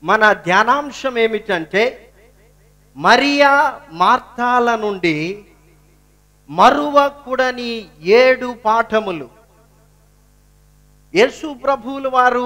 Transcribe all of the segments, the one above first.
మన ధ్యానాంశం ఏమిటంటే మరియా మార్తాల నుండి మరువకూడని ఏడు పాఠములు యేసు ప్రభువులు వారు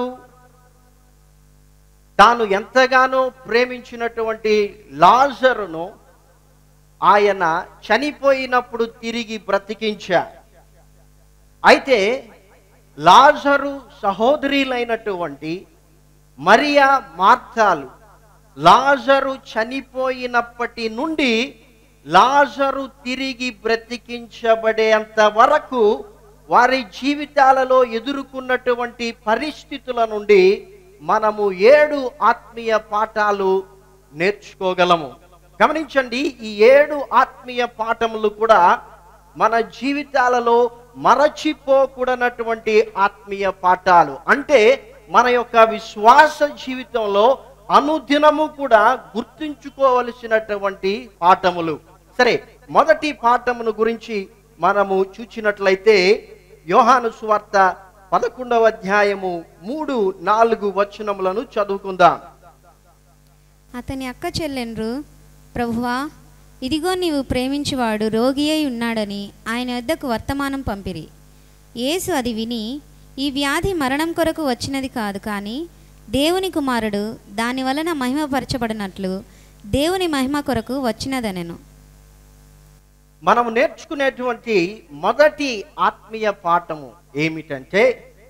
తాను ఎంతగానో ప్రేమించినటువంటి లాజరును ఆయన చనిపోయినప్పుడు తిరిగి బ్రతికించారు అయితే లాజరు సహోదరులైనటువంటి మరియా మార్తాలు లాజరు చనిపోయినప్పటి నుండి లాజరు తిరిగి బ్రతికించబడేంత వరకు వారి జీవితాలలో ఎదుర్కొన్నటువంటి పరిస్థితుల నుండి మనము ఏడు ఆత్మీయ పాఠాలు నేర్చుకోగలము గమనించండి ఈ ఏడు ఆత్మీయ పాఠములు కూడా మన జీవితాలలో మరచిపోకూడనటువంటి ఆత్మీయ పాఠాలు అంటే మన యొక్క విశ్వాస జీవితంలో అనుదినము కూడా గుర్తుంచుకోవలసినటువంటి పాఠములు సరే మొదటి పాఠమును గురించి మనము చూచినట్లయితే యోహాను సువార్త పదకొండవ అధ్యాయము మూడు నాలుగు వచనములను చదువుకుందాం అతని అక్క చెల్లెండ్రు ప్రభువా ఇదిగో నీవు ప్రేమించువాడు రోగి అయి ఉన్నాడని ఆయన వద్దకు వర్తమానం పంపిరి యేసు అది విని ఈ వ్యాధి మరణం కొరకు వచ్చినది కాదు కానీ దేవుని కుమారుడు దాని వలన మహిమపరచబడినట్లు దేవుని మహిమ కొరకు వచ్చినదనెను మనం నేర్చుకునేటువంటి మొదటి ఆత్మీయ పాఠము ఏమిటంటే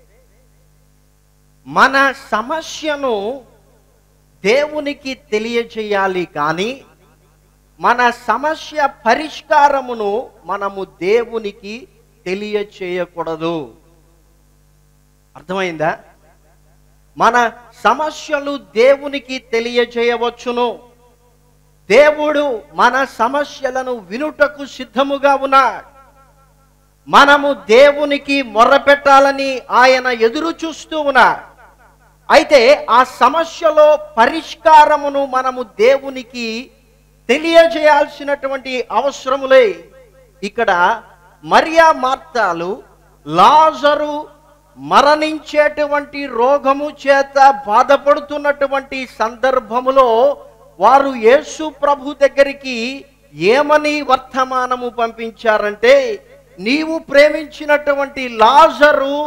మన సమస్యను దేవునికి తెలియజేయాలి కానీ మన సమస్య పరిష్కారమును మనము దేవునికి తెలియచేయకూడదు అర్థమైందా మన సమస్యలు దేవునికి తెలియజేయవచ్చును దేవుడు మన సమస్యలను వినుటకు సిద్ధముగా ఉన్నాడు మనము దేవునికి మొర్రపెట్టాలని ఆయన ఎదురు చూస్తూ ఉన్నాడు అయితే ఆ సమస్యలో పరిష్కారమును మనము దేవునికి తెలియజేయాల్సినటువంటి అవసరములే ఇక్కడ మరియా మార్తాలు లాజరు మరణించేటువంటి రోగము చేత బాధపడుతున్నటువంటి సందర్భములో వారు యేసు ప్రభు దగ్గరికి ఏమని వర్తమానము పంపించారంటే నీవు ప్రేమించినటువంటి లాజరు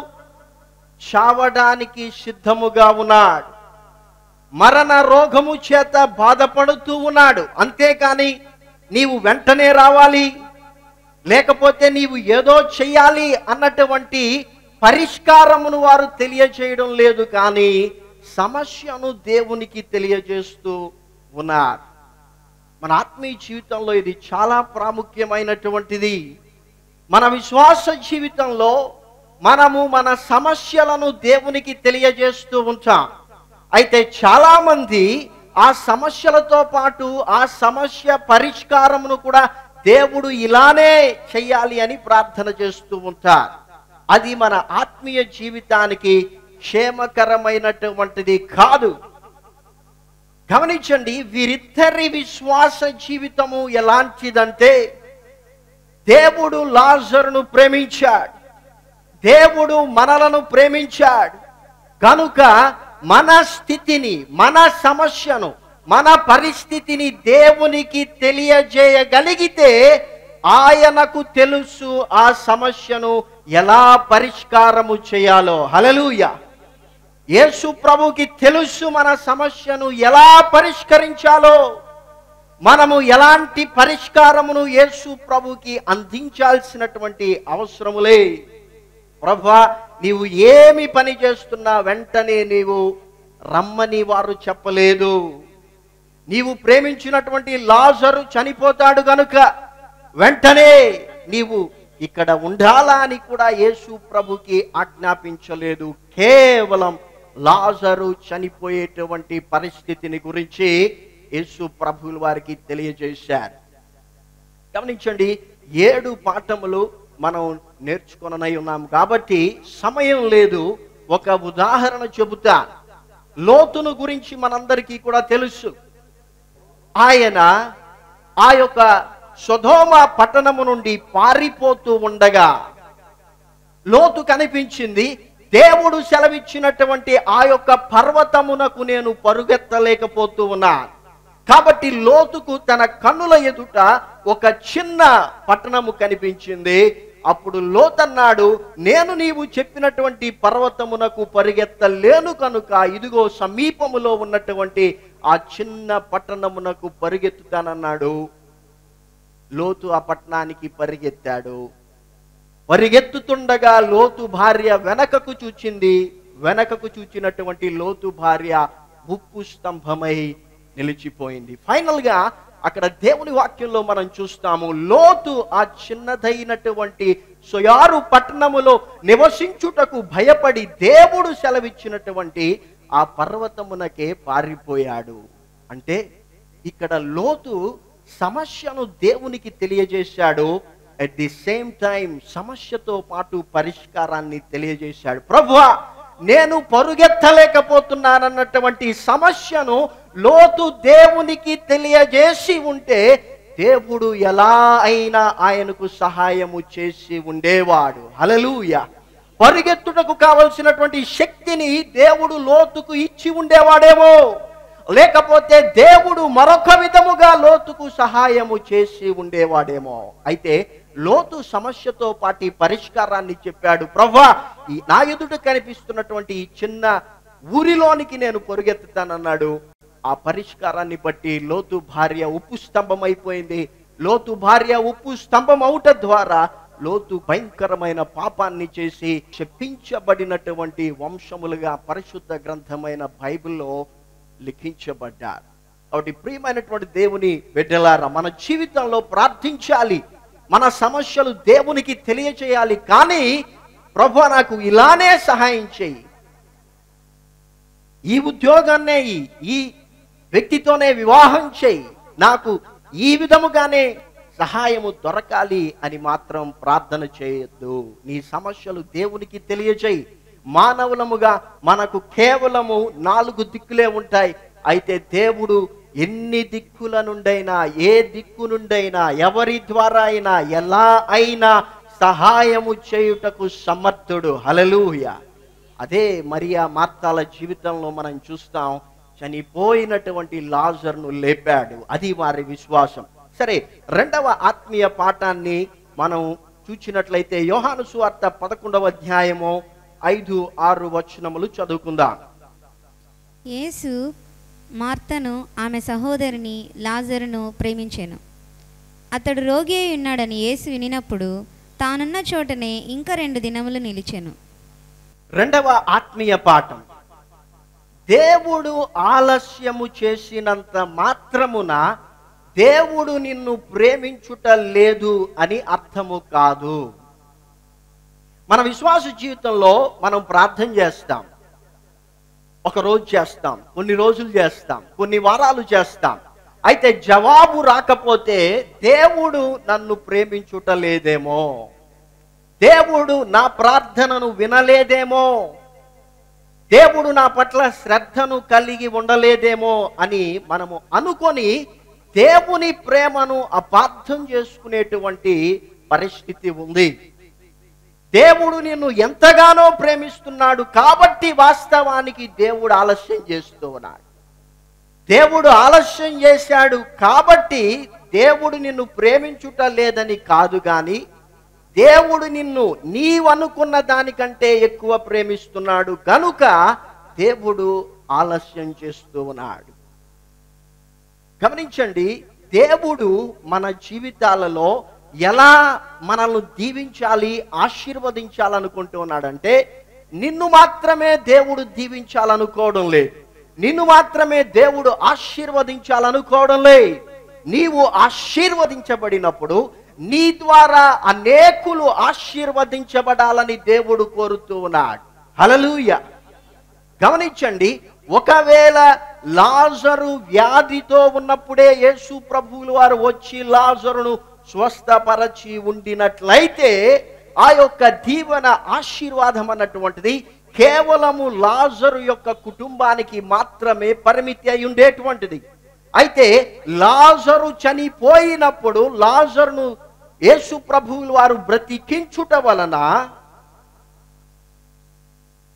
చావడానికి సిద్ధముగా ఉన్నాడు మరణ రోగము చేత బాధపడుతూ ఉన్నాడు అంతేకాని నీవు వెంటనే రావాలి లేకపోతే నీవు ఏదో చెయ్యాలి అన్నటువంటి పరిష్కారమును వారు తెలియజేయడం లేదు కానీ సమస్యను దేవునికి తెలియజేస్తూ ఉన్నారు మన ఆత్మీయ జీవితంలో ఇది చాలా ప్రాముఖ్యమైనటువంటిది మన విశ్వాస జీవితంలో మనము మన సమస్యలను దేవునికి తెలియజేస్తూ ఉంటాం అయితే చాలా మంది ఆ సమస్యలతో పాటు ఆ సమస్య పరిష్కారమును కూడా దేవుడు ఇలానే చెయ్యాలి అని ప్రార్థన చేస్తూ ఉంటారు అది మన ఆత్మీయ జీవితానికి క్షేమకరమైనటువంటిది కాదు గమనించండి వీరిద్దరి విశ్వాస జీవితము ఎలాంటిదంటే దేవుడు లాజరును ప్రేమించాడు దేవుడు మనలను ప్రేమించాడు కనుక మన స్థితిని మన సమస్యను మన పరిస్థితిని దేవునికి తెలియజేయగలిగితే ఆయనకు తెలుసు ఆ సమస్యను ఎలా పరిష్కారము చేయాలో హలలుయ యేసు ప్రభుకి తెలుసు మన సమస్యను ఎలా పరిష్కరించాలో మనము ఎలాంటి పరిష్కారమును యేసు ప్రభుకి అందించాల్సినటువంటి అవసరములే ప్రభా నీవు ఏమి పని చేస్తున్నా వెంటనే నీవు రమ్మని వారు చెప్పలేదు నీవు ప్రేమించినటువంటి లాజరు చనిపోతాడు గనుక వెంటనే నీవు ఇక్కడ ఉండాలా అని కూడా యేసు ప్రభుకి ఆజ్ఞాపించలేదు కేవలం లాజరు చనిపోయేటువంటి పరిస్థితిని గురించి యేసు ప్రభువుల వారికి తెలియజేశారు గమనించండి ఏడు పాఠములు మనం నేర్చుకొననై ఉన్నాం కాబట్టి సమయం లేదు ఒక ఉదాహరణ చెబుతా లోతును గురించి మనందరికీ కూడా తెలుసు ఆయన ఆ యొక్క సొధోమ పట్టణము నుండి పారిపోతూ ఉండగా లోతు కనిపించింది దేవుడు సెలవిచ్చినటువంటి ఆ యొక్క పర్వతమునకు నేను పరుగెత్తలేకపోతూ ఉన్నాను కాబట్టి లోతుకు తన కన్నుల ఎదుట ఒక చిన్న పట్టణము కనిపించింది అప్పుడు లోతన్నాడు నేను నీవు చెప్పినటువంటి పర్వతమునకు పరిగెత్తలేను కనుక ఇదిగో సమీపములో ఉన్నటువంటి ఆ చిన్న పట్టణమునకు పరిగెత్తుతానన్నాడు లోతు ఆ పట్టణానికి పరిగెత్తాడు పరిగెత్తుతుండగా లోతు భార్య వెనకకు చూచింది వెనకకు చూచినటువంటి లోతు భార్య ఉప్పు స్తంభమై నిలిచిపోయింది ఫైనల్ గా అక్కడ దేవుని వాక్యంలో మనం చూస్తాము లోతు ఆ చిన్నదైనటువంటి సొయారు పట్టణములో నివసించుటకు భయపడి దేవుడు సెలవిచ్చినటువంటి ఆ పర్వతమునకే పారిపోయాడు అంటే ఇక్కడ లోతు సమస్యను దేవునికి తెలియజేశాడు అట్ ది సేమ్ టైం సమస్యతో పాటు పరిష్కారాన్ని తెలియజేశాడు ప్రభువా నేను పరుగెత్తలేకపోతున్నానన్నటువంటి సమస్యను లోతు దేవునికి తెలియజేసి ఉంటే దేవుడు ఎలా అయినా ఆయనకు సహాయము చేసి ఉండేవాడు హలలుయ పరిగెత్తుటకు కావలసినటువంటి శక్తిని దేవుడు లోతుకు ఇచ్చి ఉండేవాడేమో లేకపోతే దేవుడు మరొక విధముగా లోతుకు సహాయము చేసి ఉండేవాడేమో అయితే లోతు సమస్యతో పాటి పరిష్కారాన్ని చెప్పాడు ప్రభా ఈ నా ఎదుట కనిపిస్తున్నటువంటి ఈ చిన్న ఊరిలోనికి నేను పొరుగెత్తుతానన్నాడు ఆ పరిష్కారాన్ని బట్టి లోతు భార్య ఉప్పు స్తంభం అయిపోయింది లోతు భార్య ఉప్పు స్తంభం అవుట ద్వారా లోతు భయంకరమైన పాపాన్ని చేసి శపించబడినటువంటి వంశములుగా పరిశుద్ధ గ్రంథమైన బైబిల్లో లిఖించబడ్డారు కాబట్టి ప్రియమైనటువంటి దేవుని బిడ్డలారా మన జీవితంలో ప్రార్థించాలి మన సమస్యలు దేవునికి తెలియచేయాలి కానీ ప్రభు నాకు ఇలానే సహాయం చేయి ఈ ఉద్యోగాన్నే ఇయ్యి, ఈ వ్యక్తితోనే వివాహం చేయి నాకు ఈ విధముగానే సహాయము దొరకాలి అని మాత్రం ప్రార్థన చేయొద్దు నీ సమస్యలు దేవునికి తెలియచేయి మానవులముగా మనకు కేవలము నాలుగు దిక్కులే ఉంటాయి అయితే దేవుడు ఎన్ని దిక్కుల నుండైనా ఏ దిక్కు నుండైనా ఎవరి ద్వారా అయినా ఎలా అయినా సహాయము చేయుటకు సమర్థుడు హలలుయ అదే మరియా మార్తాల జీవితంలో మనం చూస్తాం చనిపోయినటువంటి లాజర్ను లేపాడు అది వారి విశ్వాసం సరే రెండవ ఆత్మీయ పాఠాన్ని మనం చూచినట్లయితే యోహాను సువార్త పదకొండవ అధ్యాయము ఐదు ఆరు వచనములు చదువుకుందాం యేసు మార్తను ఆమె సహోదరిని లాజరును ప్రేమించెను అతడు రోగి అయి ఉన్నాడని యేసు వినినప్పుడు తానున్న చోటనే ఇంకా రెండు దినములు నిలిచెను రెండవ ఆత్మీయ పాఠం దేవుడు ఆలస్యము చేసినంత మాత్రమున దేవుడు నిన్ను ప్రేమించుట లేదు అని అర్థము కాదు మన విశ్వాస జీవితంలో మనం ప్రార్థన చేస్తాం ఒక రోజు చేస్తాం కొన్ని రోజులు చేస్తాం కొన్ని వారాలు చేస్తాం అయితే జవాబు రాకపోతే దేవుడు నన్ను ప్రేమించుట లేదేమో దేవుడు నా ప్రార్థనను వినలేదేమో దేవుడు నా పట్ల శ్రద్ధను కలిగి ఉండలేదేమో అని మనము అనుకొని దేవుని ప్రేమను అపార్థం చేసుకునేటువంటి పరిస్థితి ఉంది దేవుడు నిన్ను ఎంతగానో ప్రేమిస్తున్నాడు కాబట్టి వాస్తవానికి దేవుడు ఆలస్యం చేస్తూ ఉన్నాడు దేవుడు ఆలస్యం చేశాడు కాబట్టి దేవుడు నిన్ను ప్రేమించుట లేదని కాదు గాని దేవుడు నిన్ను నీవనుకున్న దానికంటే ఎక్కువ ప్రేమిస్తున్నాడు గనుక దేవుడు ఆలస్యం చేస్తూ ఉన్నాడు గమనించండి దేవుడు మన జీవితాలలో ఎలా మనల్ని దీవించాలి ఆశీర్వదించాలనుకుంటున్నాడంటే నిన్ను మాత్రమే దేవుడు దీవించాలనుకోవడం లేదు నిన్ను మాత్రమే దేవుడు ఆశీర్వదించాలనుకోవడం లేదు నీవు ఆశీర్వదించబడినప్పుడు నీ ద్వారా అనేకులు ఆశీర్వదించబడాలని దేవుడు కోరుతూ ఉన్నాడు హలలుయ గమనించండి ఒకవేళ లాజరు వ్యాధితో ఉన్నప్పుడే యేసు ప్రభువులు వారు వచ్చి లాజరును స్వస్థపరచి ఉండినట్లయితే ఆ యొక్క దీవెన ఆశీర్వాదం అన్నటువంటిది కేవలము లాజరు యొక్క కుటుంబానికి మాత్రమే పరిమితి అయి ఉండేటువంటిది అయితే లాజరు చనిపోయినప్పుడు లాజరును యేసు ప్రభువులు వారు బ్రతికించుట వలన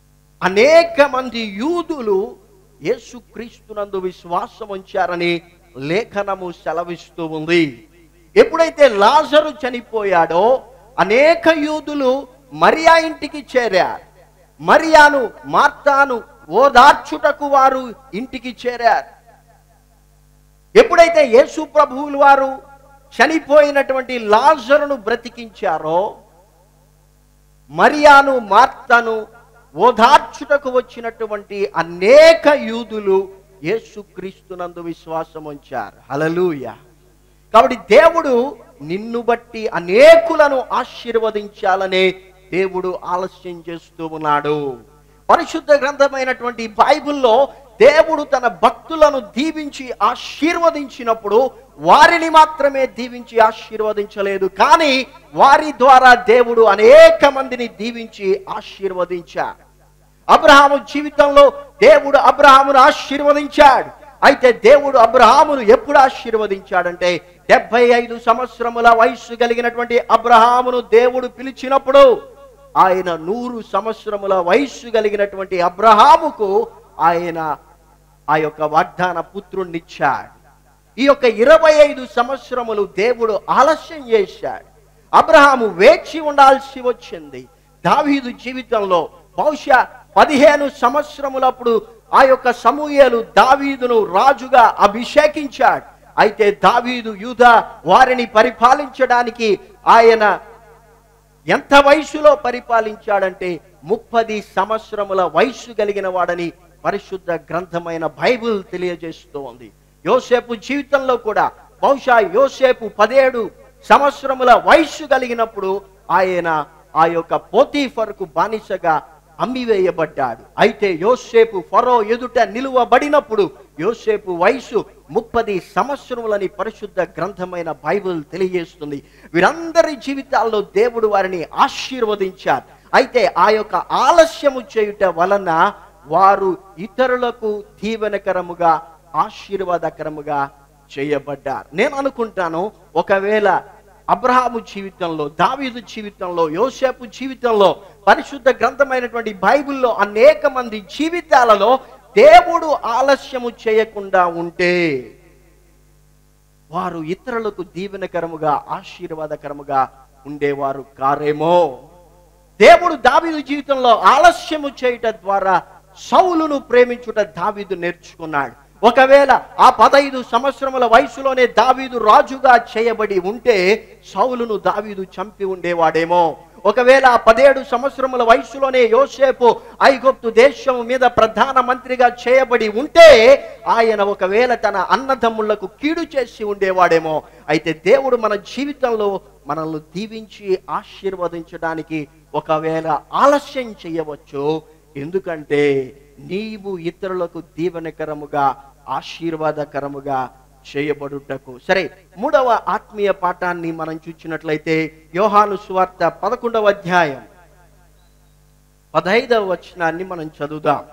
అనేక మంది యూదులు యేసుక్రీస్తునందు విశ్వాసం ఉంచారని లేఖనము సెలవిస్తూ ఉంది ఎప్పుడైతే లాజరు చనిపోయాడో అనేక యూదులు మరియా ఇంటికి చేరారు మరియాను మార్తాను ఓదార్చుటకు వారు ఇంటికి చేరారు ఎప్పుడైతే యేసు ప్రభువులు వారు చనిపోయినటువంటి లాజరును బ్రతికించారో మరియాను మార్తను ఓదార్చుటకు వచ్చినటువంటి అనేక యూదులు యేసుక్రీస్తునందు విశ్వాసం ఉంచారు హలలుయ కాబట్టి దేవుడు నిన్ను బట్టి అనేకులను ఆశీర్వదించాలనే దేవుడు ఆలస్యం చేస్తూ ఉన్నాడు పరిశుద్ధ గ్రంథమైనటువంటి బైబిల్లో దేవుడు తన భక్తులను దీవించి ఆశీర్వదించినప్పుడు వారిని మాత్రమే దీవించి ఆశీర్వదించలేదు కానీ వారి ద్వారా దేవుడు అనేక మందిని దీవించి ఆశీర్వదించాడు అబ్రహాము జీవితంలో దేవుడు అబ్రహామును ఆశీర్వదించాడు అయితే దేవుడు అబ్రహామును ఎప్పుడు ఆశీర్వదించాడంటే డెబ్బై ఐదు సంవత్సరముల వయస్సు కలిగినటువంటి అబ్రహామును దేవుడు పిలిచినప్పుడు ఆయన నూరు సంవత్సరముల వయస్సు కలిగినటువంటి అబ్రహాముకు ఆయన ఆ యొక్క వాగ్దాన పుత్రుణ్ణిచ్చాడు ఈ యొక్క ఇరవై ఐదు సంవత్సరములు దేవుడు ఆలస్యం చేశాడు అబ్రహాము వేచి ఉండాల్సి వచ్చింది దావీదు జీవితంలో బహుశా పదిహేను సంవత్సరములప్పుడు ఆ యొక్క సమూయేలు దావీదును రాజుగా అభిషేకించాడు అయితే దావీదు యూద వారిని పరిపాలించడానికి ఆయన ఎంత వయసులో పరిపాలించాడంటే ముప్పది సంవత్సరముల వయసు కలిగిన వాడని పరిశుద్ధ గ్రంథమైన బైబిల్ తెలియజేస్తూ ఉంది యోసేపు జీవితంలో కూడా బహుశా యోసేపు పదేడు సంవత్సరముల వయస్సు కలిగినప్పుడు ఆయన ఆ యొక్క పోతీఫర్కు బానిసగా అమ్మివేయబడ్డాడు అయితే యోసేపు ఫరో ఎదుట నిలువబడినప్పుడు యోసేపు వయసు ముప్పది సంవత్సరములని పరిశుద్ధ గ్రంథమైన బైబిల్ తెలియజేస్తుంది వీరందరి జీవితాల్లో దేవుడు వారిని ఆశీర్వదించారు అయితే ఆ యొక్క ఆలస్యము చేయుట వలన వారు ఇతరులకు దీవెనకరముగా ఆశీర్వాదకరముగా చేయబడ్డారు నేను అనుకుంటాను ఒకవేళ అబ్రహాము జీవితంలో దావీదు జీవితంలో యోసేపు జీవితంలో పరిశుద్ధ గ్రంథమైనటువంటి బైబిల్లో అనేక మంది జీవితాలలో దేవుడు ఆలస్యము చేయకుండా ఉంటే వారు ఇతరులకు దీవెనకరముగా ఆశీర్వాదకరముగా ఉండేవారు కారేమో దేవుడు దావీదు జీవితంలో ఆలస్యము చేయుట ద్వారా సౌలును ప్రేమించుట దావీదు నేర్చుకున్నాడు ఒకవేళ ఆ పదైదు సంవత్సరముల వయసులోనే దావీదు రాజుగా చేయబడి ఉంటే సౌలును దావీదు చంపి ఉండేవాడేమో ఒకవేళ ఆ పదిహేడు సంవత్సరముల వయసులోనే యోసేపు ఐగుప్తు దేశం మీద ప్రధాన మంత్రిగా చేయబడి ఉంటే ఆయన ఒకవేళ తన అన్నదమ్ములకు కీడు చేసి ఉండేవాడేమో అయితే దేవుడు మన జీవితంలో మనల్ని దీవించి ఆశీర్వదించడానికి ఒకవేళ ఆలస్యం చేయవచ్చు ఎందుకంటే నీవు ఇతరులకు దీవెనకరముగా ఆశీర్వాదకరముగా చేయబడుటకు సరే మూడవ ఆత్మీయ పాఠాన్ని మనం చూసినట్లయితే యోహాను సువార్త పదకొండవ అధ్యాయం పదహైదవ వచనాన్ని మనం చదువుదాం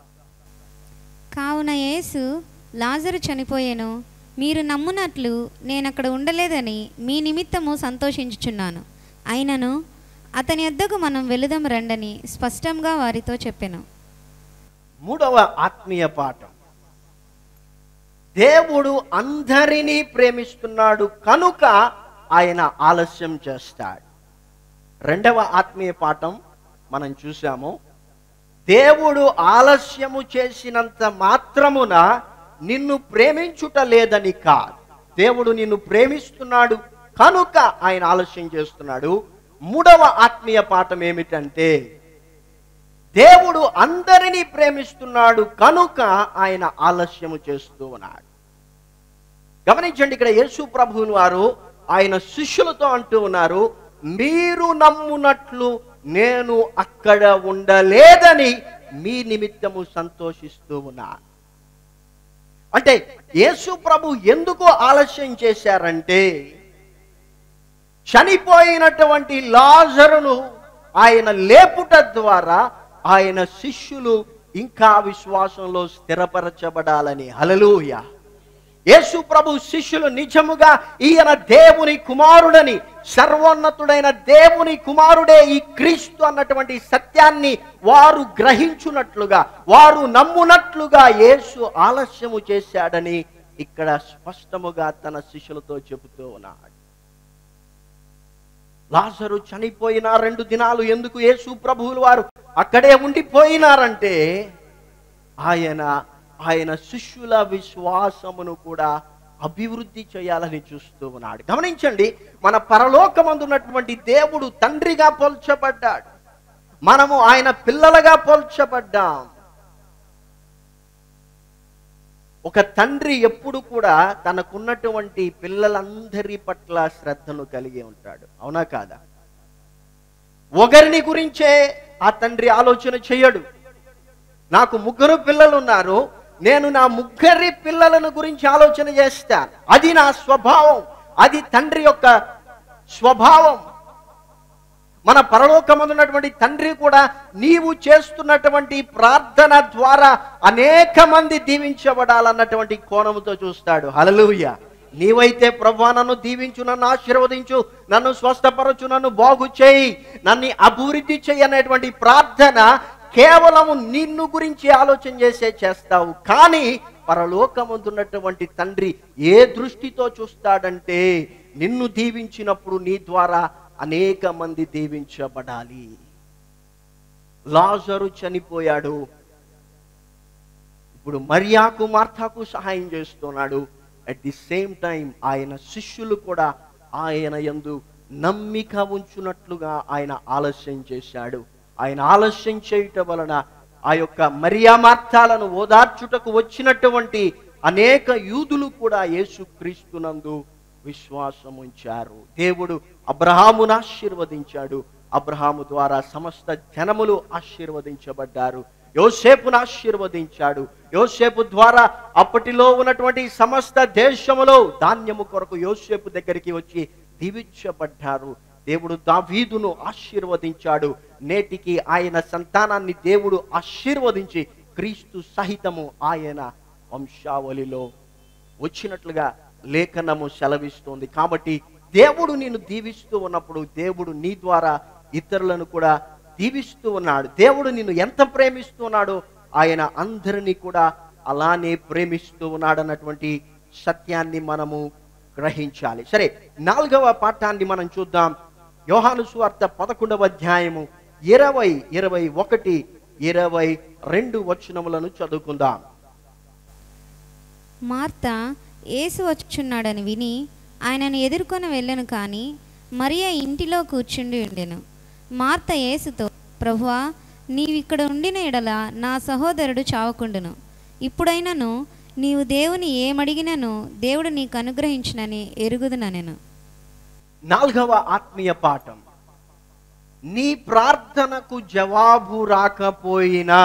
కావున యేసు లాజరు చనిపోయెను మీరు నమ్మునట్లు నేను అక్కడ ఉండలేదని మీ నిమిత్తము సంతోషించుచున్నాను అయినను అతని వద్దకు మనం వెళుదాం రండని స్పష్టంగా వారితో చెప్పెను మూడవ ఆత్మీయ పాఠం దేవుడు అందరినీ ప్రేమిస్తున్నాడు కనుక ఆయన ఆలస్యం చేస్తాడు రెండవ ఆత్మీయ పాఠం మనం చూసాము దేవుడు ఆలస్యము చేసినంత మాత్రమున నిన్ను ప్రేమించుట లేదని కాదు దేవుడు నిన్ను ప్రేమిస్తున్నాడు కనుక ఆయన ఆలస్యం చేస్తున్నాడు మూడవ ఆత్మీయ పాఠం ఏమిటంటే దేవుడు అందరినీ ప్రేమిస్తున్నాడు కనుక ఆయన ఆలస్యము చేస్తూ ఉన్నాడు గమనించండి ఇక్కడ యేసు ప్రభువుని వారు ఆయన శిష్యులతో అంటూ ఉన్నారు మీరు నమ్మునట్లు నేను అక్కడ ఉండలేదని మీ నిమిత్తము సంతోషిస్తూ ఉన్నాను అంటే యేసు ప్రభు ఎందుకు ఆలస్యం చేశారంటే చనిపోయినటువంటి లాజరును ఆయన లేపుట ద్వారా ఆయన శిష్యులు ఇంకా విశ్వాసంలో స్థిరపరచబడాలని హలలుయ యేసు ప్రభు శిష్యులు నిజముగా ఈయన దేవుని కుమారుడని సర్వోన్నతుడైన దేవుని కుమారుడే ఈ క్రీస్తు అన్నటువంటి సత్యాన్ని వారు గ్రహించున్నట్లుగా వారు నమ్మునట్లుగా యేసు ఆలస్యము చేశాడని ఇక్కడ స్పష్టముగా తన శిష్యులతో చెబుతూ ఉన్నాడు లాజరు చనిపోయిన రెండు దినాలు ఎందుకు యేసు ప్రభువులు వారు అక్కడే ఉండిపోయినారంటే ఆయన ఆయన శిష్యుల విశ్వాసమును కూడా అభివృద్ధి చేయాలని చూస్తూ ఉన్నాడు గమనించండి మన పరలోకమందున్నటువంటి దేవుడు తండ్రిగా పోల్చబడ్డాడు మనము ఆయన పిల్లలుగా పోల్చబడ్డాం ఒక తండ్రి ఎప్పుడు కూడా తనకున్నటువంటి పిల్లలందరి పట్ల శ్రద్ధను కలిగి ఉంటాడు అవునా కాదా ఒకరిని గురించే ఆ తండ్రి ఆలోచన చేయడు నాకు ముగ్గురు పిల్లలు ఉన్నారు నేను నా ముగ్గురి పిల్లలను గురించి ఆలోచన చేస్తాను అది నా స్వభావం అది తండ్రి యొక్క స్వభావం మన పరలోకమందున్నటువంటి తండ్రి కూడా నీవు చేస్తున్నటువంటి ప్రార్థన ద్వారా అనేక మంది దీవించబడాలన్నటువంటి కోణముతో చూస్తాడు హలలుయ నీవైతే ప్రభా నన్ను దీవించు నన్ను ఆశీర్వదించు నన్ను స్వస్థపరచు నన్ను బాగు చేయి నన్ను అభివృద్ధి చేయి అనేటువంటి ప్రార్థన కేవలము నిన్ను గురించి ఆలోచన చేసే చేస్తావు కానీ పరలోకమందున్నటువంటి తండ్రి ఏ దృష్టితో చూస్తాడంటే నిన్ను దీవించినప్పుడు నీ ద్వారా అనేక మంది దీవించబడాలి లాజరు చనిపోయాడు ఇప్పుడు మరియాకు మార్తాకు సహాయం చేస్తున్నాడు అట్ ది సేమ్ టైం ఆయన శిష్యులు కూడా ఆయన యందు నమ్మిక ఉంచున్నట్లుగా ఆయన ఆలస్యం చేశాడు ఆయన ఆలస్యం చేయటం వలన ఆ యొక్క మరియా మార్తాలను ఓదార్చుటకు వచ్చినటువంటి అనేక యూదులు కూడా యేసుక్రీస్తునందు విశ్వాసం ఉంచారు దేవుడు అబ్రహామును ఆశీర్వదించాడు అబ్రహాము ద్వారా సమస్త జనములు ఆశీర్వదించబడ్డారు యోసేపును ఆశీర్వదించాడు యోసేపు ద్వారా అప్పటిలో ఉన్నటువంటి సమస్త దేశములో ధాన్యము కొరకు యోసేపు దగ్గరికి వచ్చి దీవించబడ్డారు దేవుడు దావీదును ఆశీర్వదించాడు నేటికి ఆయన సంతానాన్ని దేవుడు ఆశీర్వదించి క్రీస్తు సహితము ఆయన వంశావళిలో వచ్చినట్లుగా లేఖనము సెలవిస్తోంది కాబట్టి దేవుడు నిన్ను దీవిస్తూ ఉన్నప్పుడు దేవుడు నీ ద్వారా ఇతరులను కూడా దీవిస్తూ ఉన్నాడు దేవుడు నిన్ను ఎంత ప్రేమిస్తున్నాడో ఆయన అందరినీ కూడా అలానే ప్రేమిస్తూ ఉన్నాడు అన్నటువంటి సత్యాన్ని మనము గ్రహించాలి సరే నాలుగవ పాఠాన్ని మనం చూద్దాం యోహాను సువార్త పదకొండవ అధ్యాయము ఇరవై ఇరవై ఒకటి ఇరవై రెండు వచనములను చదువుకుందాం మార్త యేసు వచ్చుచున్నాడని విని ఆయనను ఎదుర్కొని వెళ్ళను కానీ మరియ ఇంటిలో కూర్చుండి ఉండెను మార్త యేసుతో ప్రభువా నీవిక్కడ ఉండిన ఎడల నా సహోదరుడు చావకుండును ఇప్పుడైనను నీవు దేవుని ఏమడిగినను దేవుడు నీకు అనుగ్రహించునని ఎరుగుదుననెను నాలుగవ ఆత్మీయ పాఠం నీ ప్రార్థనకు జవాబు రాకపోయినా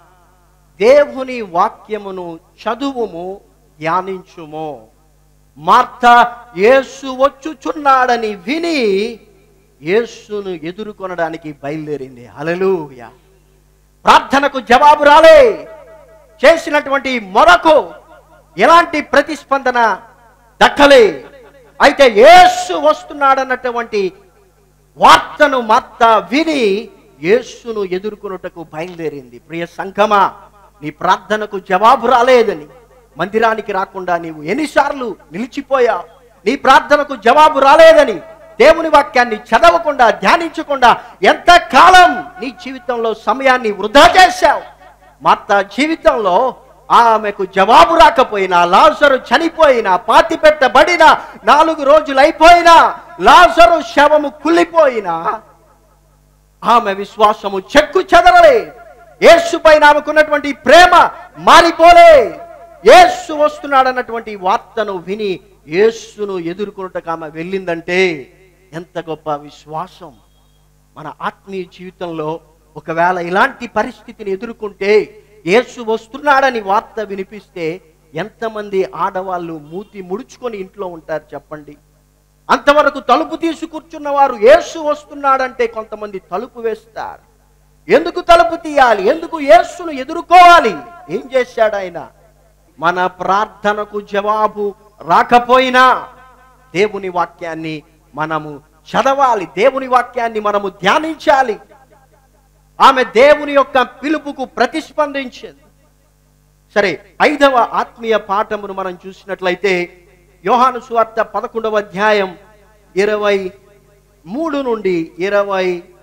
దేవుని వాక్యమును చదువుము ధ్యానించుము మార్త యేసు వచ్చుచున్నాడని విని యేసును ఎదుర్కొనడానికి బయలుదేరింది హల్లెలూయా ప్రార్థనకు జవాబు రాలే చేసినటువంటి మొరకు ఎలాంటి ప్రతిస్పందన దక్కలే అయితే యేసు వస్తున్నాడన్నటువంటి వార్తను మార్త విని యేసును ఎదుర్కొనుటకు బయలుదేరింది ప్రియ సంఘమా నీ ప్రార్థనకు జవాబు రాలేదని మందిరానికి రాకుండా నీవు ఎన్నిసార్లు నిలిచిపోయావు నీ ప్రార్థనకు జవాబు రాలేదని దేవుని వాక్యాన్ని చదవకుండా ధ్యానించకుండా ఎంత కాలం నీ జీవితంలో సమయాన్ని వృధా చేశావు మార్త జీవితంలో ఆమెకు జవాబు రాకపోయినా లాజరు చనిపోయినా పాతి పెట్టబడిన నాలుగు రోజులు అయిపోయినా లాజరు శవము కుళ్ళిపోయినా ఆమె విశ్వాసము చెక్కు చెదరలే యేసుపై ఆమెకున్నటువంటి ప్రేమ మారిపోలే యేసు వస్తున్నాడన్నటువంటి వార్తను విని యేసును ఎదుర్కొనుటకు ఆమె వెళ్ళిందంటే ఎంత గొప్ప విశ్వాసం మన ఆత్మీయ జీవితంలో ఒకవేళ ఇలాంటి పరిస్థితిని ఎదుర్కొంటే యేసు వస్తున్నాడని వార్త వినిపిస్తే ఎంతమంది ఆడవాళ్ళు మూతి ముడుచుకొని ఇంట్లో ఉంటారు చెప్పండి అంతవరకు తలుపు తీసి కూర్చున్న వారు యేసు వస్తున్నాడంటే కొంతమంది తలుపు వేస్తారు ఎందుకు తలుపు తీయాలి ఎందుకు యేసును ఎదుర్కోవాలి ఏం చేశాడు ఆయన మన ప్రార్థనకు జవాబు రాకపోయినా దేవుని వాక్యాన్ని మనము చదవాలి దేవుని వాక్యాన్ని మనము ధ్యానించాలి ఆమె దేవుని యొక్క పిలుపుకు ప్రతిస్పందించింది సరే ఐదవ ఆత్మీయ పాఠమును మనం చూసినట్లయితే యోహాను సువార్త పదకొండవ అధ్యాయం ఇరవై మూడు నుండి ఇరవై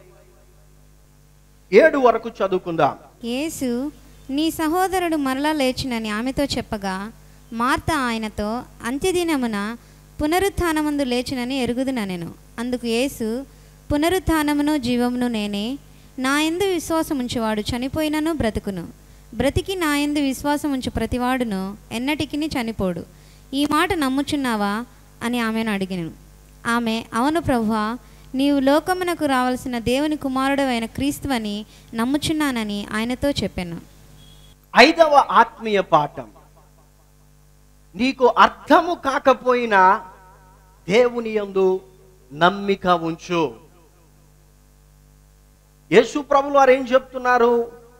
ఏడు వరకు చదువుకుందాం యేసు నీ సహోదరుడు మరలా లేచినని ఆమెతో చెప్పగా మార్త ఆయనతో అంత్యదినమున పునరుత్థానమందు లేచినని ఎరుగుదుననెను అందుకు యేసు పునరుత్థానమును జీవమును నేనే నా యందు విశ్వాసం ఉంచువాడు చనిపోయినను బ్రతుకును బ్రతికి నా యందు విశ్వాసం ఉంచు ప్రతివాడును ఎన్నటికిని చనిపోడు ఈ మాట నమ్ముచున్నావా అని ఆమెను అడిగిను ఆమె అవును ప్రభువా నీవు లోకమునకు రావలసిన దేవుని కుమారుడు అయిన క్రీస్తువని నమ్ముచున్నానని ఆయనతో చెప్పాను ఐదవ ఆత్మీయ పాఠం నీకు అర్థము కాకపోయినా దేవుని యందు నమ్మిక ఉంచు యేసు ప్రభులు వారు ఏం చెప్తున్నారు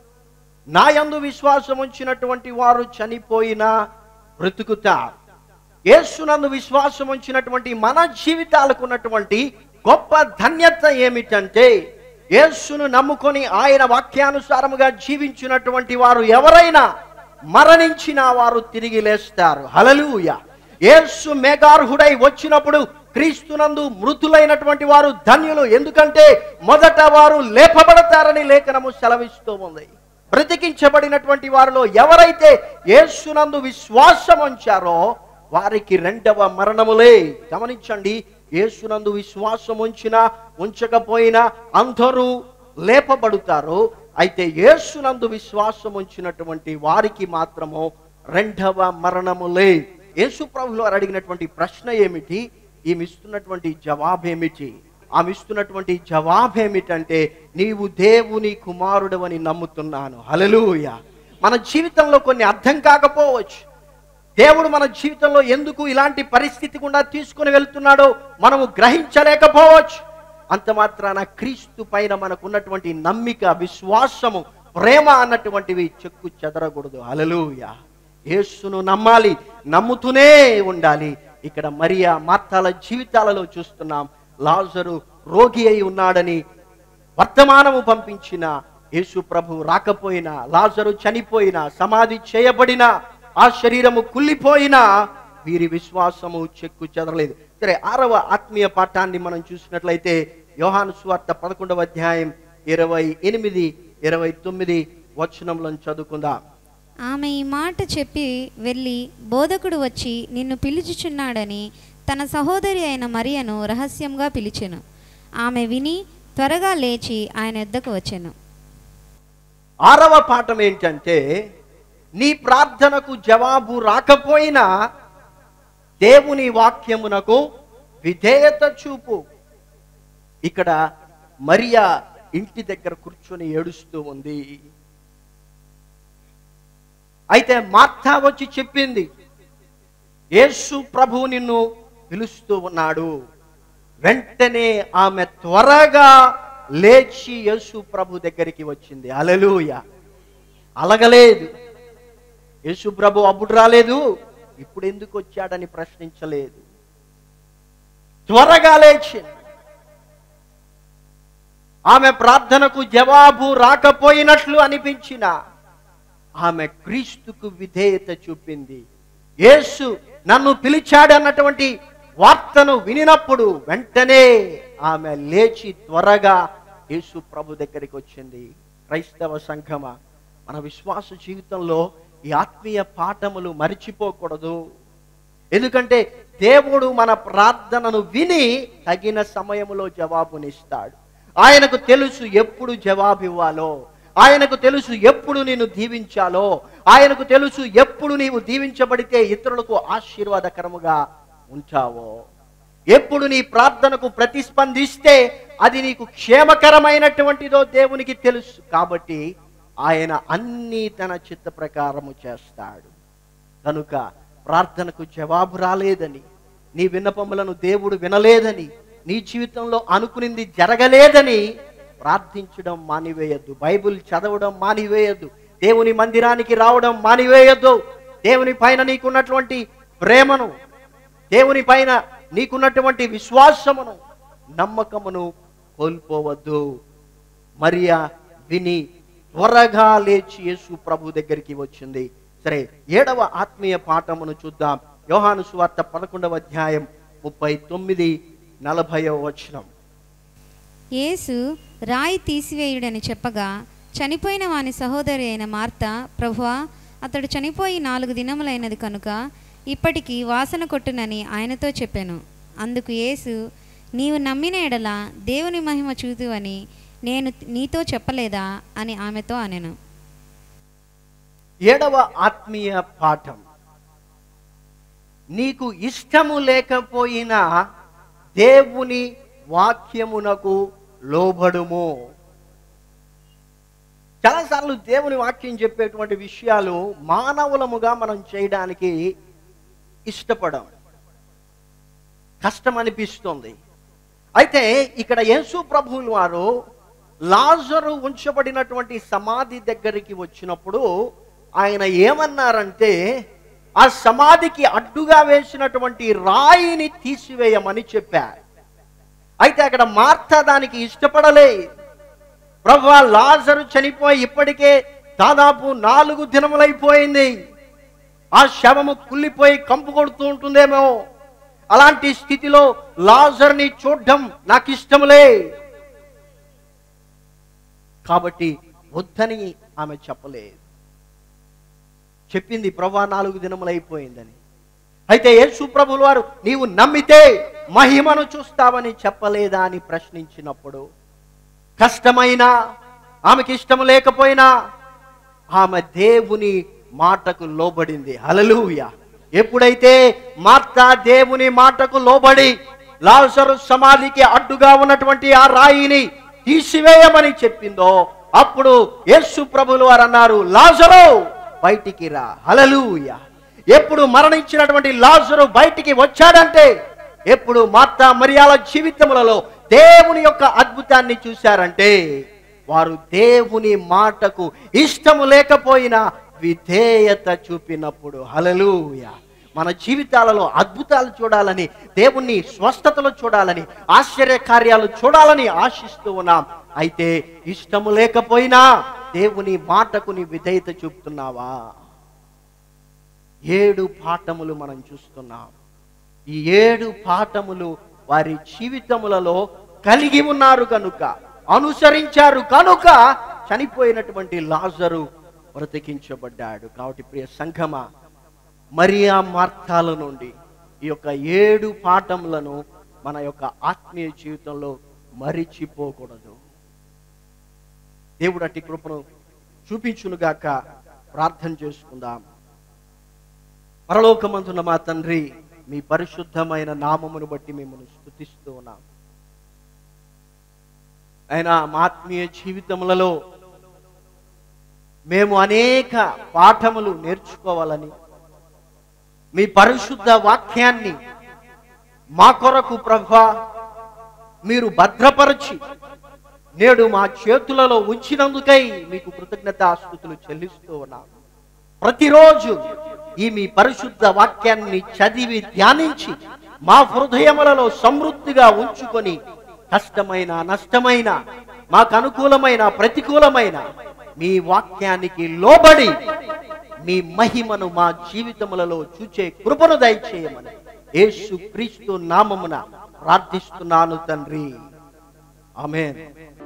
నా యందు విశ్వాసం ఉంచినటువంటి వారు చనిపోయినా బ్రతుకుతారు యేసునందు విశ్వాసం ఉంచినటువంటి మన జీవితాలకు ఉన్నటువంటి గొప్ప ధన్యత ఏమిటంటే యేసును నమ్ముకొని ఆయన వాక్యానుసారముగా జీవించినటువంటి వారు ఎవరైనా మరణించిన వారు తిరిగి లేస్తారు హలలుయ యేసు మేఘార్హుడై వచ్చినప్పుడు క్రీస్తునందు మృతులైనటువంటి వారు ధన్యులు ఎందుకంటే మొదట వారు లేపబడతారని లేఖనము సెలవిస్తూ ఉంది బ్రతికించబడినటువంటి వారిలో ఎవరైతే యేసునందు విశ్వాసం ఉంచారో వారికి రెండవ మరణములే గమనించండి యేసునందు విశ్వాసం ఉంచినా ఉంచకపోయినా అందరూ లేపబడుతారు అయితే యేసునందు విశ్వాసం ఉంచినటువంటి వారికి మాత్రము రెండవ మరణములే యేసు ప్రభులు వారు అడిగినటువంటి ప్రశ్న ఏమిటి ఈమె ఇస్తున్నటువంటి జవాబేమిటి ఆమె ఇస్తున్నటువంటి జవాబేమిటంటే నీవు దేవుని కుమారుడవని నమ్ముతున్నాను హల్లెలూయా మన జీవితంలో కొన్ని అర్థం కాకపోవచ్చు దేవుడు మన జీవితంలో ఎందుకు ఇలాంటి పరిస్థితి గుండా తీసుకుని వెళ్తున్నాడో మనము గ్రహించలేకపోవచ్చు అంత మాత్రాన క్రీస్తు పైన మనకున్నటువంటి నమ్మిక విశ్వాసము ప్రేమ అన్నటువంటివి చెక్కు చెదరకూడదు అలలుయ యేసును నమ్మాలి నమ్ముతూనే ఉండాలి ఇక్కడ మరియా మార్తాల జీవితాలలో చూస్తున్నాం లాజరు రోగి అయి ఉన్నాడని వర్తమానము పంపించిన యేసు ప్రభు రాకపోయినా లాజరు చనిపోయినా సమాధి చేయబడినా ఆ శరీరము కుళ్ళిపోయినా వీరి విశ్వాసము చెక్కు చెదరలేదు సరే ఆరవ ఆత్మీయ పాఠాన్ని మనం చూసినట్లయితే యోహాను సువార్త పదకొండవ అధ్యాయం ఇరవై ఎనిమిది ఇరవై తొమ్మిది వచనంలో చదువుకుందాం ఆమె ఈ మాట చెప్పి వెళ్ళి బోధకుడు వచ్చి నిన్ను పిలుచుచున్నాడని తన సహోదరి అయిన మరియను రహస్యంగా పిలిచెను ఆమె విని త్వరగా లేచి ఆయన యొద్దకు వచ్చెను ఆరవ పాఠం ఏంటంటే నీ ప్రార్థనకు జవాబు రాకపోయినా దేవుని వాక్యమునకు విధేయత చూపు ఇక్కడ మరియా ఇంటి దగ్గర కూర్చొని ఏడుస్తూ ఉంది అయితే మార్తా వచ్చి చెప్పింది యేసు ప్రభు నిన్ను పిలుస్తూ ఉన్నాడు వెంటనే ఆమె త్వరగా లేచి యేసు ప్రభు దగ్గరికి వచ్చింది అలలుయ అలగలేదు యేసు ప్రభు అప్పుడు రాలేదు ఇప్పుడు ఎందుకు వచ్చాడని ప్రశ్నించలేదు త్వరగా లేచింది ఆమె ప్రార్థనకు జవాబు రాకపోయినట్లు అనిపించిన ఆమె క్రీస్తుకు విధేయత చూపింది యేసు నన్ను పిలిచాడు అన్నటువంటి వార్తను వినినప్పుడు వెంటనే ఆమె లేచి త్వరగా యేసు ప్రభు దగ్గరికి వచ్చింది క్రైస్తవ సంఘమ మన విశ్వాస జీవితంలో ఈ ఆత్మీయ పాఠములు మరిచిపోకూడదు ఎందుకంటే దేవుడు మన ప్రార్థనను విని తగిన సమయంలో జవాబునిస్తాడు ఆయనకు తెలుసు ఎప్పుడు జవాబు ఇవ్వాలో ఆయనకు తెలుసు ఎప్పుడు నేను దీవించాలో ఆయనకు తెలుసు ఎప్పుడు నీవు దీవించబడితే ఇతరులకు ఆశీర్వాదకరముగా ఉంటావో ఎప్పుడు నీ ప్రార్థనకు ప్రతిస్పందిస్తే అది నీకు క్షేమకరమైనటువంటిదో దేవునికి తెలుసు కాబట్టి ఆయన అన్నీ తన చిత్త ప్రకారము చేస్తాడు కనుక ప్రార్థనకు జవాబు రాలేదని నీ విన్నపములను దేవుడు వినలేదని నీ జీవితంలో అనుకునింది జరగలేదని ప్రార్థించడం మానివేయద్దు బైబిల్ చదవడం మానివేయద్దు దేవుని మందిరానికి రావడం మానివేయద్దు దేవుని పైన నీకున్నటువంటి ప్రేమను దేవుని పైన నీకున్నటువంటి విశ్వాసమును నమ్మకమును కోల్పోవద్దు మరియా విని త్వరగా లేచి యేసు ప్రభు దగ్గరికి వచ్చింది సరే ఏడవ ఆత్మీయ పాఠమును చూద్దాం యోహాను సువార్త పదకొండవ అధ్యాయం ముప్పై తొమ్మిది నలభైవ వచనం యేసు రాయి తీసివేయుడని చెప్పగా చనిపోయిన వాని సహోదరి అయిన మార్త ప్రభువా అతడు చనిపోయి నాలుగు దినములైనది కనుక ఇప్పటికి వాసన కొట్టునని ఆయనతో చెప్పాను అందుకు యేసు నీవు నమ్మిన ఎడల దేవుని మహిమ చూతువని నేను నీతో చెప్పలేదా అని ఆమెతో అనెను ఏడవ ఆత్మీయ పాఠం నీకు ఇష్టము లేకపోయినా దేవుని వాక్యమునకు లోబడుము చాలాసార్లు దేవుని వాక్యం చెప్పేటువంటి విషయాలు మానవులముగా మనం చేయడానికి ఇష్టపడం కష్టం అనిపిస్తుంది అయితే ఇక్కడ యేసు ప్రభువులు వారు లాజరు ఉంచబడినటువంటి సమాధి దగ్గరికి వచ్చినప్పుడు ఆయన ఏమన్నారంటే ఆ సమాధికి అడ్డుగా వేసినటువంటి రాయిని తీసివేయమని చెప్పారు అయితే అక్కడ మార్త దానికి ఇష్టపడలే ప్రభు లాజరు చనిపోయి ఇప్పటికే దాదాపు నాలుగు దినములైపోయింది ఆ శవము కుళ్ళిపోయి కంపు కొడుతూ ఉంటుందేమో అలాంటి స్థితిలో లాజర్ని చూడడం నాకు ఇష్టములే కాబట్టి వద్దని ఆమె చెప్పలేదు చెప్పింది ప్రభా నాలుగు దినములైపోయిందని అయితే యేసు ప్రభులు వారు నీవు నమ్మితే మహిమను చూస్తావని చెప్పలేదా అని ప్రశ్నించినప్పుడు కష్టమైనా ఆమెకి ఇష్టం లేకపోయినా ఆమె దేవుని మాటకు లోబడింది హలలుయ ఎప్పుడైతే మార్త దేవుని మాటకు లోబడి లాజరు సమాధికి అడ్డుగా ఉన్నటువంటి ఆ రాయిని తీసివేయమని చెప్పిందో అప్పుడు యేసు ప్రభులు వారు అన్నారు లాజరు బయటికి రా హలలుయ ఎప్పుడు మరణించినటువంటి లాజరు బయటికి వచ్చాడంటే ఎప్పుడు మార్త మరియాల జీవితములలో దేవుని యొక్క అద్భుతాన్ని చూశారంటే వారు దేవుని మాటకు ఇష్టము లేకపోయినా విధేయత చూపినప్పుడు హలలుయ మన జీవితాలలో అద్భుతాలు చూడాలని దేవుణ్ణి స్వస్థతలు చూడాలని ఆశ్చర్య కార్యాలు చూడాలని ఆశిస్తూ ఉన్నాం అయితే ఇష్టము లేకపోయినా దేవుని మాటకు నీ విధేయత చూపుతున్నావా ఏడు పాఠములు మనం చూస్తున్నాం ఈ ఏడు పాఠములు వారి జీవితములలో కలిగి ఉన్నారు కనుక అనుసరించారు కనుక చనిపోయినటువంటి లాజరు బ్రతికించబడ్డాడు కాబట్టి ప్రియ సంఘమా మరియా మార్తాల నుండి ఈ యొక్క ఏడు పాఠములను మన యొక్క ఆత్మీయ జీవితంలో మరిచిపోకూడదు దేవుడు అట్టి కృపను చూపించునుగాక ప్రార్థన చేసుకుందాం పరలోకమంతున్న మా తండ్రి మీ పరిశుద్ధమైన నామమును బట్టి మిమ్మల్ని స్థుతిస్తూ ఉన్నాం ఆయన మా ఆత్మీయ జీవితములలో మేము అనేక పాఠములు నేర్చుకోవాలని మీ పరిశుద్ధ వాక్యాన్ని మా కొరకు ప్రభా మీరు భద్రపరచి నేడు మా చేతులలో ఉంచినందుకై మీకు కృతజ్ఞతాస్తుతులు చెల్లిస్తూ ఉన్నాను ప్రతిరోజు ఈ మీ పరిశుద్ధ వాక్యాన్ని చదివి ధ్యానించి మా హృదయములలో సమృద్ధిగా ఉంచుకొని కష్టమైన నష్టమైన మాకు అనుకూలమైన ప్రతికూలమైన మీ వాక్యానికి లోబడి మీ మహిమను మా జీవితములలో చూచే కృపను దయచేయమని యేసు క్రీస్తు నామమున ప్రార్థిస్తున్నాను తండ్రి ఆమేన్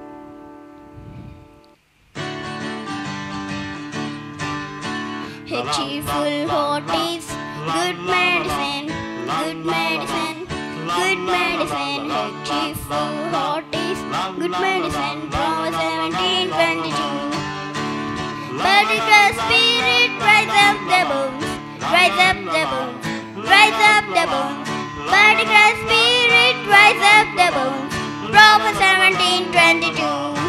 A cheerful heart is good medicine, good medicine, good medicine. A cheerful heart is good medicine. Proverbs 17, 22. But if the spirit rise up the bones, rise up the bones, rise up the bones. But if the spirit rise up the bones. Proverbs 17, 22.